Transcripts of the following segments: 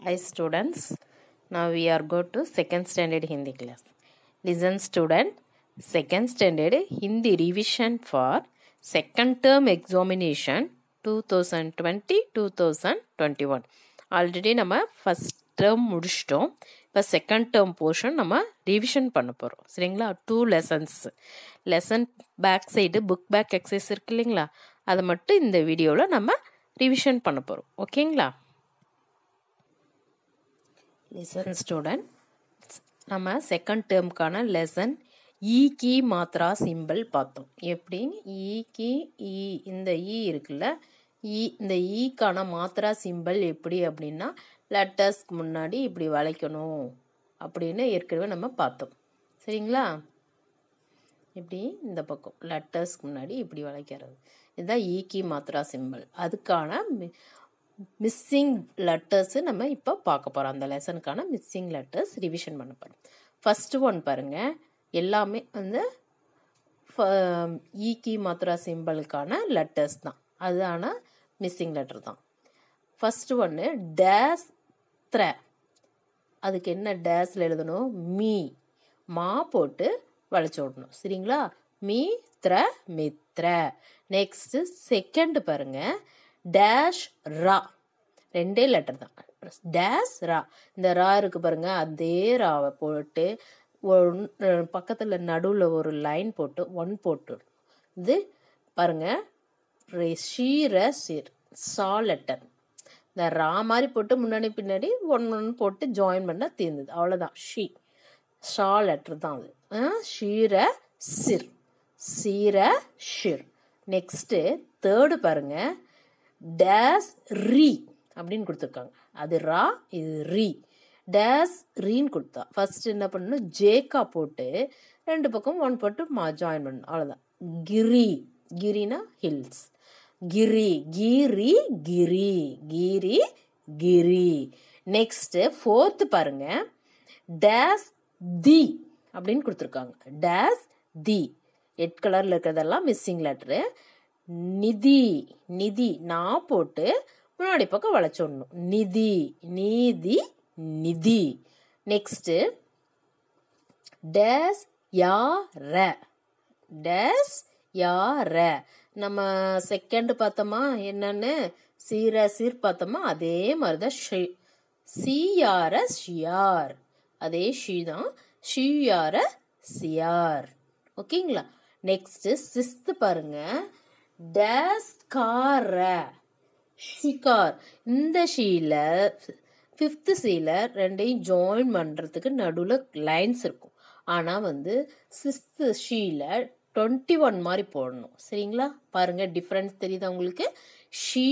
Hi students, now we are go to second standard Hindi class. Listen student, second standard Hindi revision for second term examination 2020-2021. Already நம்ம first term முடிச்சிட்டோம் இப்போ second term portion நம்ம revision பண்ண போகிறோம் சரிங்களா two lessons lesson back side book back exercise இருக்கு இல்லைங்களா அதை மட்டும் இந்த வீடியோவில் நம்ம ரிவிஷன் பண்ண போகிறோம் ஓகேங்களா லிசன் ஸ்டூடெண்ட் நம்ம செகண்ட் டேர்முக்கான லெசன் ஈ கி மாத்ரா சிம்பிள் பார்த்தோம் எப்படி ஈ கி ஈ இந்த ஈ இருக்குல்ல ஈ இந்த ஈக்கான மாத்ரா சிம்பிள் எப்படி அப்படின்னா லெட்டர்ஸ்க்கு முன்னாடி இப்படி வளைக்கணும் அப்படின்னு ஏற்கனவே நம்ம பார்த்தோம் சரிங்களா இப்படி இந்த பக்கம் லெட்டர்ஸ்க்கு முன்னாடி இப்படி வளைக்கிறது இதுதான் ஈக்கி மாத்ரா சிம்பிள் அதுக்கான மிஸ்ஸிங் லெட்டர்ஸு நம்ம இப்போ பார்க்க போகிறோம் அந்த லெசனுக்கான மிஸ்ஸிங் லெட்டர்ஸ் ரிவிஷன் பண்ண போகிறோம் ஃபஸ்ட்டு ஒன் பாருங்கள் எல்லாமே வந்து ஈக்கி மாத்ரா சிம்பிளுக்கான லெட்டர்ஸ் தான் அதுதான மிஸ்ஸிங் லெட்டர் தான் ஃபஸ்ட்டு ஒன்று டேஸ் த்ர அதுக்கு என்ன டேஸில் எழுதணும் மீ மா போட்டு வளைச்சு விடணும் சரிங்களா மீ த்ர மித்ர நெக்ஸ்ட் செகண்ட் பாருங்க டேஷ் ரா ரெண்டே லெட்டர் தான் டேஷ் ரா இந்த ரா இருக்கு பாருங்க அதே ராவை போட்டு ஒன் பக்கத்தில் நடுவில் ஒரு லைன் போட்டு ஒன் போட்டு இது பாருங்க ஷீர சிர் சா லெட்டர் இந்த ரா மாதிரி போட்டு முன்னாடி பின்னாடி ஒன்று ஒன்று போட்டு ஜாயின் பண்ணால் தீர்ந்தது அவ்வளோதான் ஷீ ஷா லெட்டர் தான் அது ஷீர சிர் சீர ஷிர் நெக்ஸ்ட்டு தேர்டு பாருங்க டேஸ் ரீ அப்படின்னு கொடுத்துருக்காங்க அது ரா இது ரீ டேஸ் ரீன்னு கொடுத்தா ஃபர்ஸ்ட் என்ன பண்ணணும் ஜேக்கா போட்டு ரெண்டு பக்கம் ஒன் போட்டு மா ஜாயின் பண்ணணும் அவ்வளோதான் கிரி கிரினா ஹில்ஸ் கிரி கிரி கிரி கிரி கிரி நெக்ஸ்ட் ஃபோர்த்து பாருங்க டேஸ் தி அப்படின்னு கொடுத்துருக்காங்க டேஸ் தி ரெட் கலர்ல இருக்கிறதெல்லாம் மிஸ்ஸிங் லெட்ரு நிதி நிதி நான் போட்டு முன்னாடி பக்கம் வளைச்சிடணும் நிதி நீதி நிதி நெக்ஸ்ட் டேஸ் யா ர டேஸ் யா ர நம்ம செகண்ட் பார்த்தோமா என்னன்னு சீர சீர் பார்த்தோமா அதே மாதிரி தான் ஷி சியார ஷியார் அதே ஷி தான் ஷியார சியார் ஓகேங்களா நெக்ஸ்ட் சிஸ்த் பாருங்க டேஸ் கார ஷிகார் இந்த ஷீல ஃபிஃப்த்து சீல ரெண்டையும் ஜாயின் பண்ணுறதுக்கு நடுவில் லைன்ஸ் இருக்கும் ஆனால் வந்து சிக்ஸ்த்து ஷீல டுவெண்ட்டி ஒன் மாதிரி போடணும் சரிங்களா பாருங்க டிஃப்ரென்ஸ் தெரியுதா உங்களுக்கு ஷீ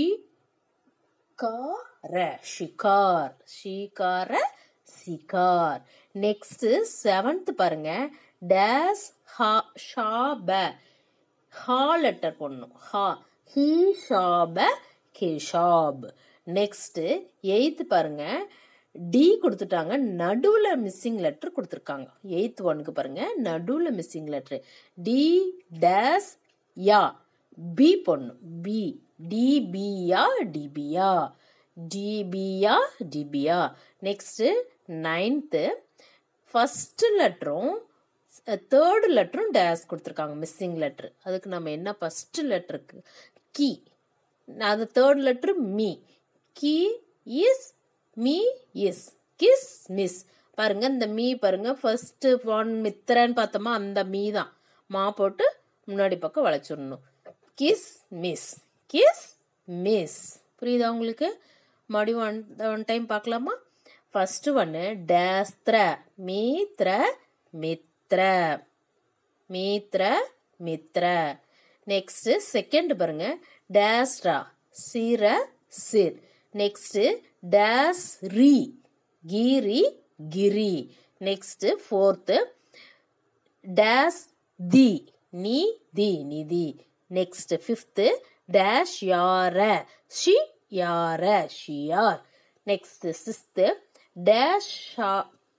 கார ஷிகார் ஷீகார சிகார் நெக்ஸ்ட் செவன்த் பாருங்க டேஸ் ஹா ஷாப ஹா லெட்டர் போடணும் ஹா ஹீ ஷாப கிஷாப் நெக்ஸ்ட் எயித்து பாருங்க டி கொடுத்துட்டாங்க நடுவில் மிஸ்ஸிங் லெட்டர் கொடுத்துருக்காங்க எயித் ஒனுக்கு பாருங்க நடுவில் மிஸ்ஸிங் லெட்டர் டி டேஸ் யா பி பொண்ணும் பி டிபியா டிபியா டிபியா டிபியா நெக்ஸ்ட் நைன்த்து ஃபஸ்ட்டு லெட்டரும் தேர்டு லெட்டரும் டேஸ் கொடுத்துருக்காங்க மிஸ்ஸிங் லெட்ரு அதுக்கு நம்ம என்ன ஃபஸ்ட்டு லெட்டருக்கு கி அது தேர்ட் லெட்ரு மீ கி இஸ் மீ இஸ் கிஸ் மிஸ் பாருங்க இந்த மீ பாருங்க ஃபர்ஸ்ட் ஒன் மித்திரன்னு பார்த்தோமா அந்த மீ தான் மா போட்டு முன்னாடி பக்கம் வளைச்சிடணும் கிஸ் மிஸ் கிஸ் மிஸ் புரியுதா உங்களுக்கு மறுபடியும் ஒன் ஒன் டைம் பார்க்கலாமா ஃபர்ஸ்ட் ஒன்று டேஸ்திர மீத்ர மித்ர மீத்ர மித்ர நெக்ஸ்ட் செகண்ட் பாருங்க டேஸ்ரா சீர சிர் நெக்ஸ்ட் டேஸ் ரி கிரி கிரி நெக்ஸ்ட் ஃபோர்த்து டேஸ் தி நீ தி நிதி நெக்ஸ்ட் ஃபிஃப்த்து டேஷ் யார ஷி யார ஷியார் நெக்ஸ்ட் சிக்ஸ்த்து டேஷ் ஷா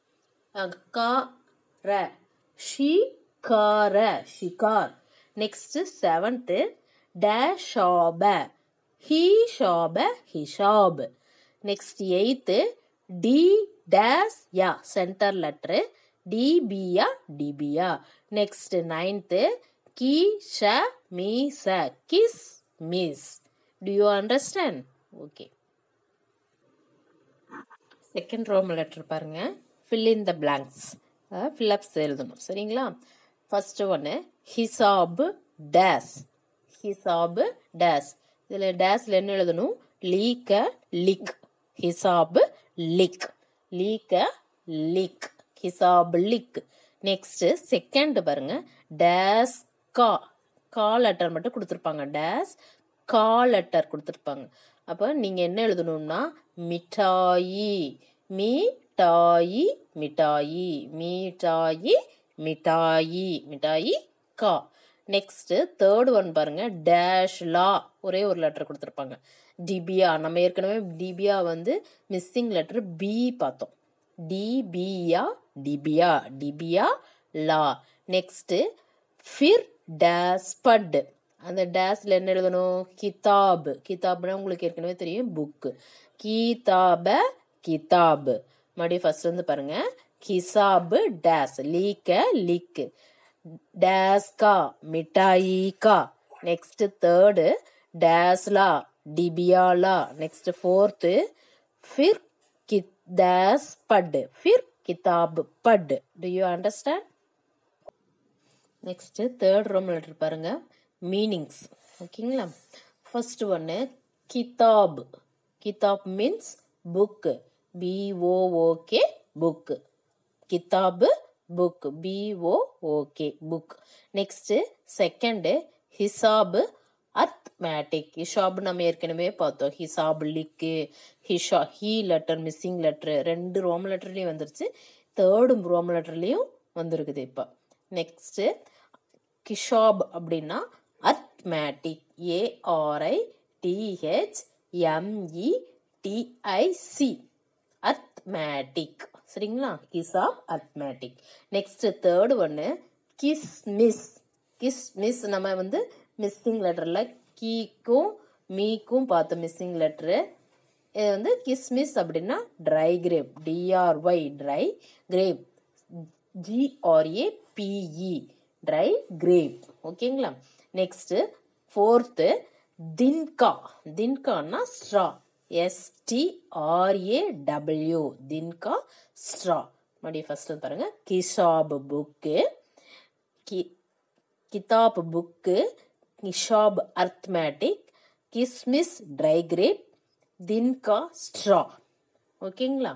கார ஷி கார ஷிகார் நெக்ஸ்ட் செவன்த்து டேஷ் ஷாப ஹீ ஷாப ஹிஷாப் நெக்ஸ்ட் எயித்து டி டேஸ் யா சென்டர் லெட்ரு டிபியா டிபியா நெக்ஸ்ட் நைன்த்து கி ஷ மீ ச கிஸ் மிஸ் do you understand okay second row letter பாருங்க fill in the blanks fill ups எழுதணும் சரிங்களா ஃபர்ஸ்ட் ஒன்று ஹிசாபு டேஸ் ஹிசாபு டேஸ் இதில் டேஸில் என்ன எழுதணும் லீக்க லிக் ஹிசாபு லிக் லீக்க லிக் ஹிசாபு லிக் நெக்ஸ்ட் செகண்ட் பாருங்க டேஸ் கா கா லெட்டர் மட்டும் கொடுத்துருப்பாங்க டேஸ் கா லெட்டர் கொடுத்துருப்பாங்க அப்போ நீங்கள் என்ன எழுதணும்னா மிட்டாயி மிட்டாயி மிட்டாயி மிட்டாயி மிட்டாயி மிட்டாயி கா நெக்ஸ்ட் தேர்ட் ஒன் பாருங்க டேஷ் லா ஒரே ஒரு லெட்டர் கொடுத்துருப்பாங்க டிபியா நம்ம ஏற்கனவே டிபியா வந்து மிஸ்ஸிங் லெட்டர் பி பார்த்தோம் டிபியா டிபியா டிபியா லா நெக்ஸ்ட் ஃபிர் டேஸ் பட் அந்த டேஸ்ல என்ன எழுதணும் கிதாப் கிதாப்னா உங்களுக்கு ஏற்கனவே தெரியும் புக்கு கீதாப கிதாப் மறுபடியும் ஃபர்ஸ்ட் வந்து பாருங்க கிசாபு டேஸ் லீக்க லிக்கு டேஸ் கா மிட்டாயி கா நெக்ஸ்ட் தேர்டு டேஸ்லா டிபியாலா நெக்ஸ்ட் ஃபோர்த்து ஃபிர் கித் டேஸ் பட் ஃபிர் கிதாப் பட் do you understand next third row letter பாருங்க மீனிங்ஸ் ஓகேங்களா ஃபர்ஸ்ட் ஒன்று கிதாப் கிதாப் மீன்ஸ் புக்கு பிஓஓகே புக்கு கிதாபு book B O O K book next second ஹிசாபு அர்த்மேட்டிக் ஹிசாப் நம்ம ஏற்கனவே பார்த்தோம் ஹிசாப் லிக்கு ஹிஷா ஹீ லெட்டர் மிஸ்ஸிங் லெட்டர் ரெண்டு ரோம் லெட்டர்லையும் வந்துருச்சு தேர்டு ரோம் லெட்டர்லையும் வந்திருக்குது இப்போ நெக்ஸ்ட் கிஷாப் அப்படின்னா arithmetic A R I DH ME T I C arithmetic சரிங்களா கிசாப் அர்த்மேட்டிக் நெக்ஸ்ட் தேர்டு ஒன்று கிஸ் மிஸ் கிஸ் மிஸ் நம்ம வந்து மிஸ்ஸிங் லெட்டரில் கீக்கும் மீக்கும் பார்த்தோம் மிஸ்ஸிங் லெட்ரு இது வந்து கிஸ்மிஸ் அப்படின்னா dry grape D R Y dry grape G R A P E dry grape ஓகேங்களா நெக்ஸ்ட் ஃபோர்த்து தின்கா தின்கான்னா ஸ்ட்ரா எஸ்டிஆர்ஏடபிள்யூ தின்கா ஸ்ட்ரா மறுபடியும் ஃபர்ஸ்ட் பாருங்க கிஷாப் புக்கு கி கிதாப் புக்கு கிஷாப் அர்த்மேட்டிக் கிஸ்மிஸ் ட்ரை கிரேப் தின்கா ஸ்ட்ரா ஓகேங்களா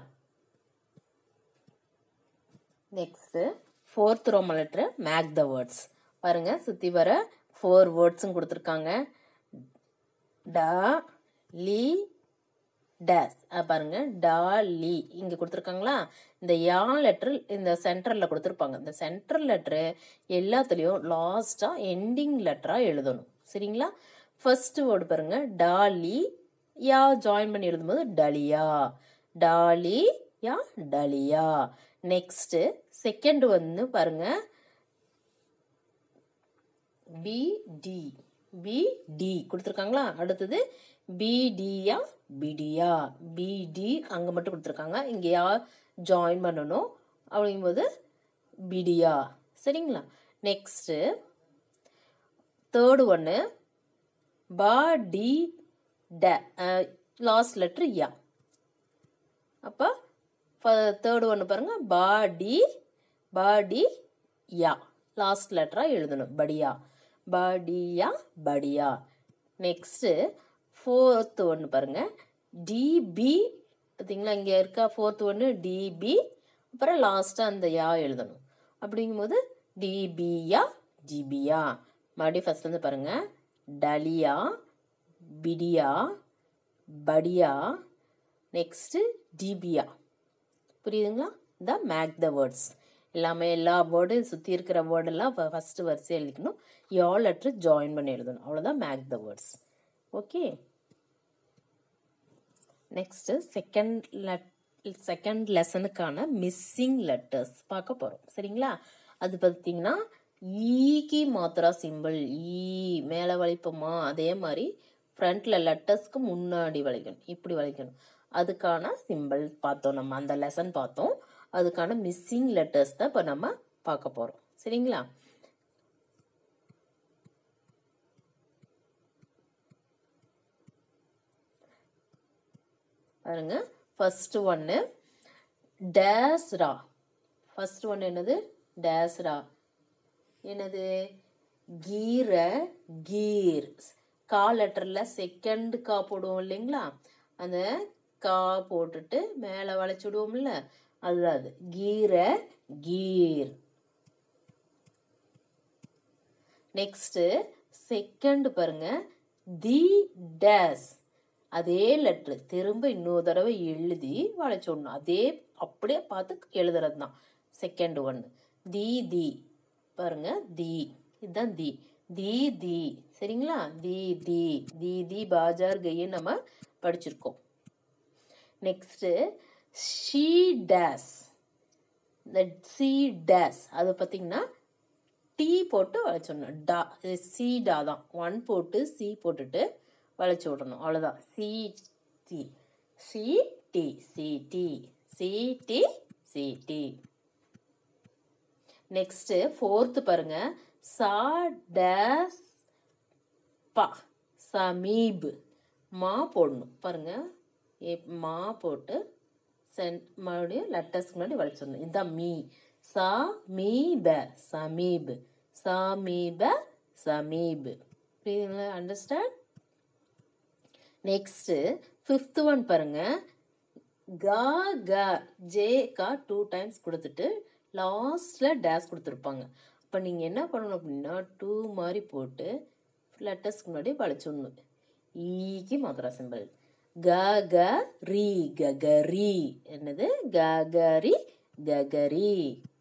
next fourth row letter make the words பாருங்க சுத்தி வர ஃபோர் வேர்ட்ஸும் கொடுத்துருக்காங்க டா லி டேஸ் பாருங்க டா லி இங்க கொடுத்துருக்காங்களா இந்த யா லெட்டர் இந்த சென்டர்ல கொடுத்துருப்பாங்க இந்த சென்டர் லெட்டர் எல்லாத்துலயும் லாஸ்டா எண்டிங் லெட்டரா எழுதணும் சரிங்களா ஃபர்ஸ்ட் வேர்டு பாருங்க டாலி யா ஜாயின் பண்ணி எழுதும்போது டலியா டாலி யா டலியா நெக்ஸ்ட் செகண்ட் வந்து பாருங்க பிடி பிடி கொடுத்துருக்காங்களா அடுத்தது பிடியா பிடியா பிடி அங்கே மட்டும் கொடுத்துருக்காங்க இங்கே யா ஜாயின் பண்ணணும் அப்படிங்கும்போது பிடியா சரிங்களா நெக்ஸ்ட்டு தேர்டு ஒன்று பா டி ட லாஸ்ட் லெட்ரு யா அப்போ தேர்டு ஒன்று பாருங்க பாடி பாடி யா லாஸ்ட் லெட்டராக எழுதணும் படியா படியா படியா நெக்ஸ்ட்டு ஃபோர்த்து ஒன்று பாருங்க டிபி பார்த்தீங்களா இங்கே இருக்கா ஃபோர்த்து ஒன்று டிபி அப்புறம் லாஸ்ட்டாக அந்த யா எழுதணும் அப்படிங்கும்போது டிபியா ஜிபியா மறுபடியும் ஃபர்ஸ்ட் வந்து பாருங்க டலியா பிடியா படியா நெக்ஸ்ட்டு டிபியா புரியுதுங்களா இந்த மேக் த வேர்ட்ஸ் எல்லாமே எல்லா வேர்டு சுற்றி இருக்கிற வேர்டெல்லாம் ஃபஸ்ட்டு வரிசை எழுதிக்கணும் யா லெட்ரு ஜாயின் பண்ணி எழுதணும் அவ்வளோதான் make the words okay next second லெட் செகண்ட் லெசனுக்கான மிஸ்ஸிங் லெட்டர்ஸ் பார்க்க போகிறோம் சரிங்களா அது பார்த்தீங்கன்னா ஈக்கு மாத்திரா சிம்பிள் ஈ மேலே வலிப்போமா அதே மாதிரி ஃப்ரண்ட்டில் லெட்டர்ஸ்க்கு முன்னாடி வளைக்கணும் இப்படி வளைக்கணும் அதுக்கான சிம்பிள் பார்த்தோம் நம்ம அந்த லெசன் பார்த்தோம் அதுக்கான மிஸ்ஸிங் லெட்டர்ஸ் தான் இப்போ நம்ம பார்க்க போகிறோம் சரிங்களா பாருங்க ஃபர்ஸ்ட் ஒன்று டேஸ்ரா ஃபர்ஸ்ட் ஒன்று என்னது டேஸ்ரா என்னது கீர கீர் கா லெட்டரில் செகண்ட் கா போடுவோம் இல்லைங்களா அந்த கா போட்டுட்டு மேலே வளைச்சி விடுவோம்ல அதுதான் அது கீர கீர் நெக்ஸ்ட் செகண்ட் பாருங்க தி டேஸ் அதே லெட்ரு திரும்ப இன்னொரு தடவை எழுதி வளைச்சிடணும் அதே அப்படியே பார்த்து எழுதுறது தான் செகண்ட் ஒன்று தி தி பாருங்க தி இதுதான் தி தி தி சரிங்களா தி தி தி தி பாஜார் கைன்னு நம்ம படிச்சிருக்கோம் நெக்ஸ்ட்டு ஷீ டேஸ் இந்த சி டேஸ் அது பார்த்தீங்கன்னா டீ போட்டு வளைச்சிடணும் டா இது சி டா தான் ஒன் போட்டு சி போட்டுட்டு வளைச்சி விடணும் அவ்வளோதான் சி டி சி டி சி டி சி டி சி டி நெக்ஸ்ட்டு ஃபோர்த்து பாருங்க சா டேஸ் பா சமீப் மா போடணும் பாருங்க ஏ மா போட்டு சென் மறுபடியும் லெட்டர்ஸ்க்கு முன்னாடி வளைச்சிடணும் இதுதான் மீ சா மீப சமீப் சமீப சமீப் புரியுதுங்களா அண்டர்ஸ்டாண்ட் நெக்ஸ்ட்டு ஃபிஃப்த் ஒன் பாருங்க கா க ஜே கா டூ டைம்ஸ் கொடுத்துட்டு லாஸ்டில் டேஸ் கொடுத்துருப்பாங்க அப்போ நீங்கள் என்ன பண்ணணும் அப்படின்னா டூ மாதிரி போட்டு லெட்டர்ஸ்க்கு முன்னாடி வளைச்சிடணும் ஈக்கு மாத்திரா சிம்பிள் க க ரி ககரி என்னது ககரி ககரி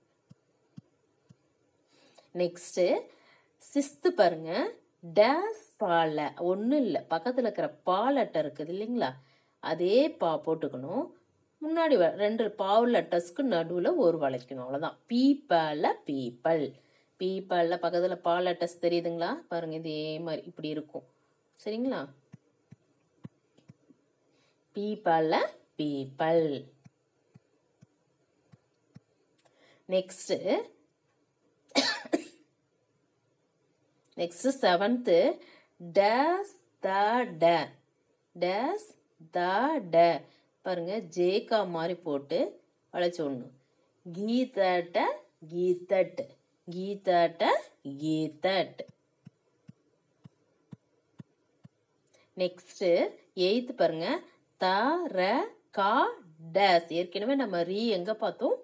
நெக்ஸ்ட்டு சிஸ்த்து பாருங்க டேஸ் பால ஒன்றும் இல்லை பக்கத்தில் இருக்கிற பாலட்டை இருக்குது இல்லைங்களா அதே பா போட்டுக்கணும் முன்னாடி வ- ரெண்டு பாவ் லெட்டர்ஸ்க்கு நடுவில் ஒரு வளைக்கணும் அவ்வளோதான் பீப்பல பீப்பல் பீப்பல்ல பக்கத்தில் பா லெட்டர்ஸ் தெரியுதுங்களா பாருங்க இதே மாதிரி இப்படி இருக்கும் சரிங்களா பீப்பல்ல பீப்பல் நெக்ஸ்ட்டு நெக்ஸ்ட் செவன்த்து டேஸ் த ட டேஸ் த ட பாருங்க ஜேகா மாதிரி போட்டு வளைச்சு விடணும் கீதட்ட கீதட் கீதட்ட கீதட் நெக்ஸ்ட் எயித்து பாருங்க த ர கா டேஸ் ஏற்கனவே நம்ம ரீ எங்க பார்த்தோம்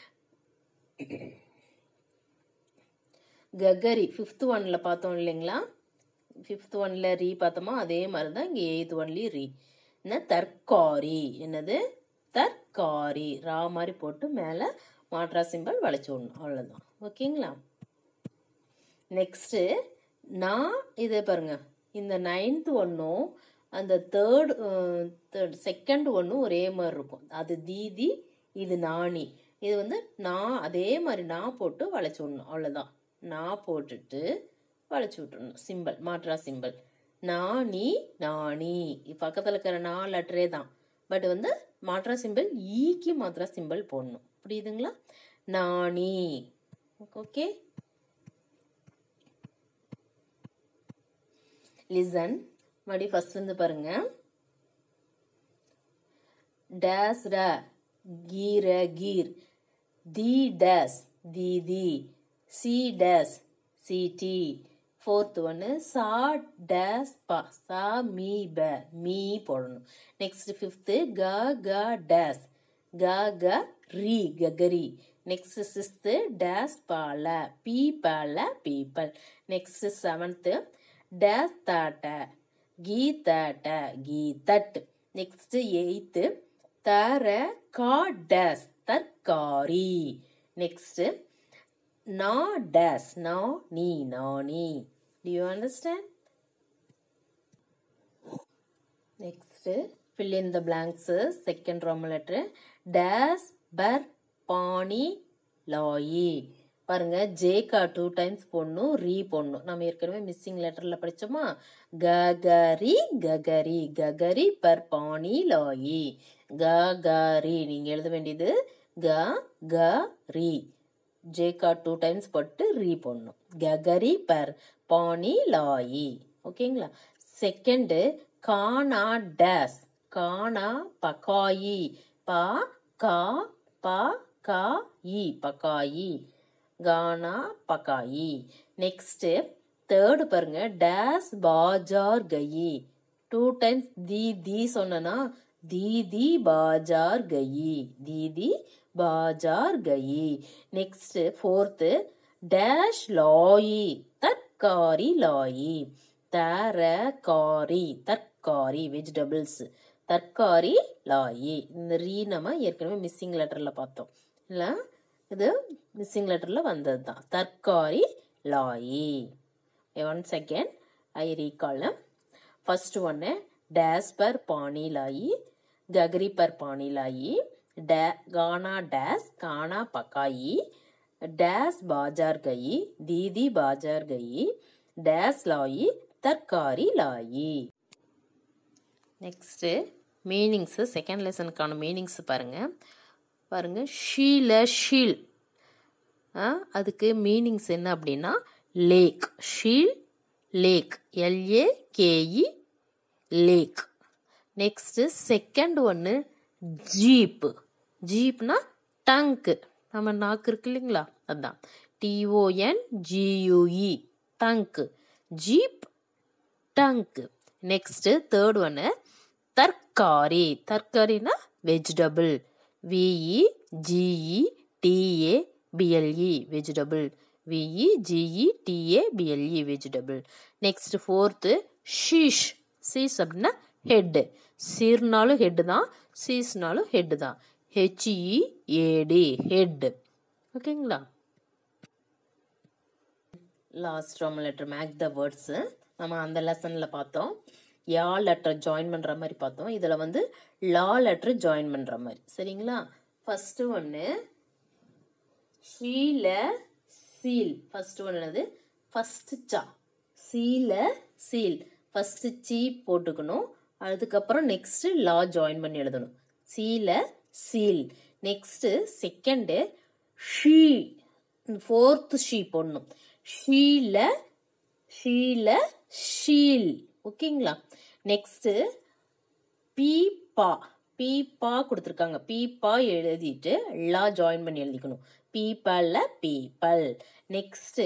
ககரி ஃபிஃப்த் ஒன்ல பார்த்தோம் இல்லைங்களா ஃபிஃப்த் ஒன்ல ரீ பார்த்தோமா அதே மாதிரி தான் இங்கே எயித் ஒன்லேயும் ரீ என்ன தற்காரி என்னது தற்காரி ரா மாதிரி போட்டு மேலே மாட்ரா சிம்பிள் வளைச்சு விடணும் அவ்வளோதான் ஓகேங்களா நெக்ஸ்ட்டு நான் இதை பாருங்க இந்த நைன்த் ஒன்றும் அந்த தேர்ட் தேர்ட் செகண்ட் ஒன்றும் ஒரே மாதிரி இருக்கும் அது தீதி இது நாணி இது வந்து நான் அதே மாதிரி நான் போட்டு வளைச்சு விடணும் அவ்வளோதான் நான் போட்டுட்டு வளைச்சு விட்டுறணும் சிம்பிள் மாட்ரா சிம்பிள் நாணி நாணி பக்கத்தில் இருக்கிற நா லெட்டரே தான் பட் வந்து மாட்ரா சிம்பிள் ஈக்கு மாத்திரா சிம்பிள் போடணும் புரியுதுங்களா நாணி ஓகே லிசன் மறுபடி ஃபர்ஸ்ட்லேருந்து பாருங்க டேஸ் ர கீர கீர் தி டேஸ் தி தி சி டேஸ் சி டி ஃபோர்த் ஒன்று சா டேஸ் பா சா மீ ப மீ போடணும் நெக்ஸ்ட் ஃபிஃப்த்து க க டேஸ் க க ரி ககரி நெக்ஸ்ட் சிக்ஸ்த்து டேஸ் பால பீ பால பீப்பல் நெக்ஸ்ட் செவன்த்து டேஸ் தாட்ட கீதட்ட கீதட் நெக்ஸ்ட் எயித்து தர கா டேஸ் தற்காரி நெக்ஸ்ட் நா டேஸ் நா நீ நானி do you understand next fill in the blanks second Roman letter dash பர் பாணி லாயி பாருங்க ஜேக்கா டூ டைம்ஸ் போடணும் ரீ போடணும் நம்ம ஏற்கனவே மிஸ்ஸிங் லெட்டர்ல படிச்சோமா ககரி ககரி ககரி பர் பாணி லாயி ககரி நீங்க எழுத வேண்டியது க க ரி ஜேக்கா டூ டைம்ஸ் போட்டு ரீ போடணும் ககரி பர் பாணி லாயி ஓகேங்களா செகண்டு கானா டேஸ் கானா பகாயி பா கா பா கா இ பகாயி கானா பகாயி நெக்ஸ்ட் தேர்டு பாருங்க டேஸ் பாஜார் கயி டூ டைம்ஸ் தி தி சொன்னனா தீதி பாஜார் கயி தீதி பாஜார் கயி நெக்ஸ்ட் ஃபோர்த்து டேஷ் லாயி தற்காரி லாயி தரகாரி தற்காரி வெஜிடபிள்ஸ் தற்காரி லாயி இந்த ரீ நம்ம ஏற்கனவே மிஸ்ஸிங் லெட்டரில் பார்த்தோம் இல்லை இது மிஸ்ஸிங் லெட்டரில் வந்தது தான் தற்காரி லாயி one second I recall first ஒன்று டேஸ் பர் பாணி லாயி ககரி பர் பாணி லாயி டே கானா டேஸ் கானா பக்காயி டேஸ் பாஜார் கயி தீதி பாஜார் கயி டேஸ் லாயி தற்காரி லாயி நெக்ஸ்ட்டு மீனிங்ஸு செகண்ட் லெசனுக்கான மீனிங்ஸ் பாருங்கள் பாருங்கள் ஷீல ஷீல் அதுக்கு மீனிங்ஸ் என்ன அப்படின்னா லேக் ஷீல் lake L A K E lake next second ஒன்று ஜீப்பு ஜீப்னா டங்க்கு நம்ம நாக்கு இருக்கு இல்லைங்களா அதுதான் டிஓஎன் ஜியூஇ டங்க்கு ஜீப் டங்க்கு நெக்ஸ்ட்டு தேர்ட் ஒன்று தற்காரி தற்காரினா vegetable V E G E T A B L E vegetable V E G E T A B L E vegetable next fourth ஷீஷ் சீஸ் அப்படின்னா ஹெட்டு சீர்னாலும் ஹெட்டு தான் சீஸ்னாலும் ஹெட்டு தான் ஹெச்இஏடி ஹெட் ஓகேங்களா last Roman letter make the words நம்ம அந்த லெசனில் பார்த்தோம் யா லெட்டர் ஜாயின் பண்ணுற மாதிரி பார்த்தோம் இதில் வந்து லா லெட்டர் ஜாயின் பண்ணுற மாதிரி சரிங்களா ஃபஸ்ட்டு ஒன்று ஷீல சீல் ஃபஸ்ட்டு ஒன்று என்னது ஃபஸ்ட்டு சா சீல சீல் ஃபஸ்ட்டு சீ போட்டுக்கணும் அதுக்கப்புறம் நெக்ஸ்ட்டு லா ஜாயின் பண்ணி எழுதணும் சீல சீல் நெக்ஸ்ட்டு செகண்டு ஷீ ஃபோர்த்து ஷீ போடணும் ஷீல ஷீல ஷீல் ஓகேங்களா நெக்ஸ்ட்டு பீப்பா பீப்பா கொடுத்துருக்காங்க பீப்பா எழுதிட்டு லா ஜாயின் பண்ணி எழுதிக்கணும் பீப்பல்ல பீப்பல் நெக்ஸ்ட்டு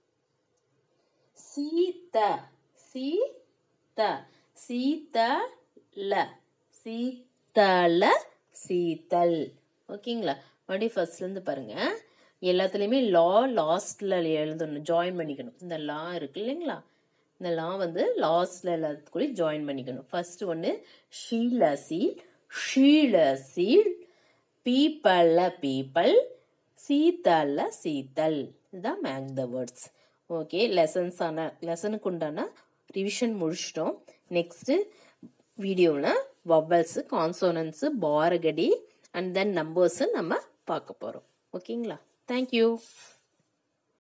சீத்த சீத்த சீத்தல சீத்தல சீத்தல் ஓகேங்களா மறுபடியும் ஃபர்ஸ்ட்லேருந்து பாருங்க எல்லாத்துலேயுமே லா லாஸ்ட்ல எழுதணும் ஜாயின் பண்ணிக்கணும் இந்த லா இருக்கு இல்லைங்களா இந்த லா வந்து லாஸ்ட்ல எல்லாத்துக்குள்ளேயும் ஜாயின் பண்ணிக்கணும் ஃபர்ஸ்ட் ஒன்று ஷீல சீல் ஷீல சீல் பீப்பல்ல பீப்பல் சீத்தல்ல சீத்தல் இதுதான் make the words okay lessons ஆன லெசனுக்கு உண்டான ரிவிஷன் முடிச்சிட்டோம் நெக்ஸ்ட்டு வீடியோவில் வவல்ஸு கான்சோனன்ஸு பாரகடி அண்ட் தென் நம்பர்ஸு நம்ம பார்க்க போகிறோம் ஓகேங்களா தேங்க்யூ